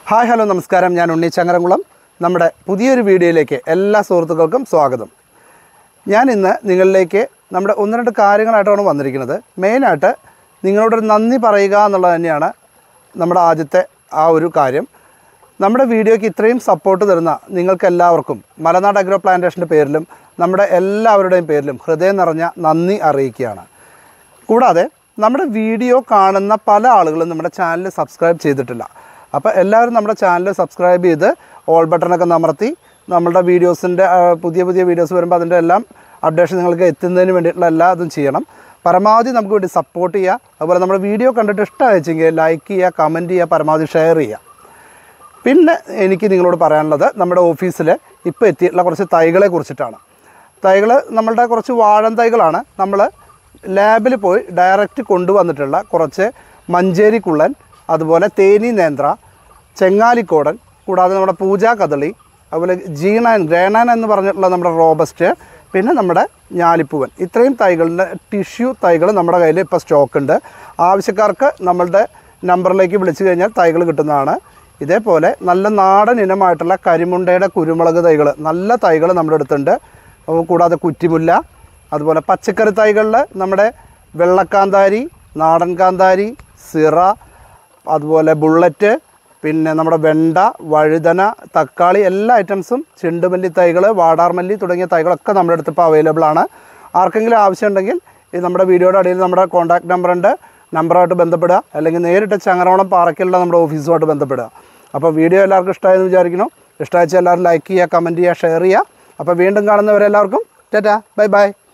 hi hello നമസ്കാരം ഞാൻ ഉണ്ണി ചങ്ങരംകുളം നമ്മുടെ പുതിയൊരു വീഡിയോയിലേക്ക് എല്ലാ സുഹൃത്തുക്കൾക്കും സ്വാഗതം ഞാൻ ഇന്ന് നിങ്ങളിലേക്ക് നമ്മുടെ ഒന്ന് രണ്ട് കാര്യങ്ങളായിട്ടാണ് വന്നിരിക്കുന്നത് മെയിനായിട്ട് നിങ്ങളോടൊരു നന്ദി പറയുക എന്നുള്ളത് തന്നെയാണ് നമ്മുടെ ആദ്യത്തെ ആ ഒരു കാര്യം നമ്മുടെ വീഡിയോയ്ക്ക് ഇത്രയും സപ്പോർട്ട് തരുന്ന നിങ്ങൾക്കെല്ലാവർക്കും മലനാട് അഗ്രോ പ്ലാന്റേഷൻ്റെ പേരിലും നമ്മുടെ എല്ലാവരുടെയും പേരിലും ഹൃദയം നിറഞ്ഞ നന്ദി അറിയിക്കുകയാണ് കൂടാതെ നമ്മുടെ വീഡിയോ കാണുന്ന പല ആളുകളും നമ്മുടെ ചാനൽ സബ്സ്ക്രൈബ് ചെയ്തിട്ടില്ല അപ്പോൾ എല്ലാവരും നമ്മുടെ ചാനൽ സബ്സ്ക്രൈബ് ചെയ്ത് ഓൾ ബട്ടണൊക്കെ അമർത്തി നമ്മളുടെ വീഡിയോസിൻ്റെ പുതിയ പുതിയ വീഡിയോസ് വരുമ്പോൾ അതിൻ്റെ എല്ലാം അപ്ഡേഷൻ നിങ്ങൾക്ക് എത്തുന്നതിന് വേണ്ടിയിട്ടുള്ള എല്ലാ ഇതും ചെയ്യണം പരമാവധി നമുക്ക് വേണ്ടി സപ്പോർട്ട് ചെയ്യുക അതുപോലെ നമ്മുടെ വീഡിയോ കണ്ടിട്ട് ഇഷ്ടമായിച്ചെങ്കിൽ ലൈക്ക് ചെയ്യുക കമൻറ്റ് ചെയ്യുക പരമാവധി ഷെയർ ചെയ്യുക പിന്നെ എനിക്ക് നിങ്ങളോട് പറയാനുള്ളത് നമ്മുടെ ഓഫീസിൽ ഇപ്പോൾ എത്തിയിട്ടുള്ള കുറച്ച് തൈകളെ കുറിച്ചിട്ടാണ് തൈകൾ നമ്മളുടെ കുറച്ച് വാഴൻ തൈകളാണ് നമ്മൾ ലാബിൽ പോയി ഡയറക്റ്റ് കൊണ്ടുവന്നിട്ടുള്ള കുറച്ച് മഞ്ചേരി കുള്ളൻ അതുപോലെ തേനി നേന്ത്ര ചെങ്ങാലിക്കോടൻ കൂടാതെ നമ്മുടെ പൂജാ കദളി അതുപോലെ ജീണാൻ ഗ്രേണാൻ എന്ന് പറഞ്ഞിട്ടുള്ള നമ്മുടെ റോബസ്റ്റ് പിന്നെ നമ്മുടെ ഞാലിപ്പൂവൻ ഇത്രയും തൈകളുടെ ടിഷ്യൂ തൈകൾ നമ്മുടെ കയ്യിൽ ഇപ്പോൾ സ്റ്റോക്ക് ഉണ്ട് ആവശ്യക്കാർക്ക് നമ്മളുടെ നമ്പറിലേക്ക് വിളിച്ചു കഴിഞ്ഞാൽ തൈകൾ കിട്ടുന്നതാണ് ഇതേപോലെ നല്ല നാടൻ ഇനമായിട്ടുള്ള കരിമുണ്ടയുടെ കുരുമുളക് തൈകൾ നല്ല തൈകൾ നമ്മുടെ അടുത്തുണ്ട് അപ്പോൾ കൂടാതെ കുറ്റിമുല്ല അതുപോലെ പച്ചക്കറി തൈകളിൽ നമ്മുടെ വെള്ളക്കാന്താരി നാടൻ കാന്താരി സിറ അതുപോലെ ബുള്ളറ്റ് പിന്നെ നമ്മുടെ വെണ്ട വഴുതന തക്കാളി എല്ലാ ഐറ്റംസും ചെണ്ടുമല്ലി തൈകൾ വാടാർമല്ലി തുടങ്ങിയ തൈകളൊക്കെ നമ്മുടെ അടുത്ത് ഇപ്പോൾ അവൈലബിൾ ആണ് ആർക്കെങ്കിലും ആവശ്യമുണ്ടെങ്കിൽ ഈ നമ്മുടെ വീഡിയോയുടെ അടിയിൽ നമ്മുടെ കോൺടാക്ട് നമ്പർ ഉണ്ട് നമ്പറായിട്ട് ബന്ധപ്പെടുക അല്ലെങ്കിൽ നേരിട്ട് ചങ്ങരവണം പാറയ്ക്കലുള്ള നമ്മുടെ ഓഫീസുമായിട്ട് ബന്ധപ്പെടുക അപ്പോൾ വീഡിയോ എല്ലാവർക്കും ഇഷ്ടമായെന്ന് വിചാരിക്കുന്നു ഇഷ്ടമായിച്ചാൽ എല്ലാവരും ലൈക്ക് ചെയ്യുക കമൻറ്റ് ചെയ്യുക ഷെയർ ചെയ്യുക അപ്പോൾ വീണ്ടും കാണുന്നവരെല്ലാവർക്കും ടാറ്റാ ബൈ ബൈ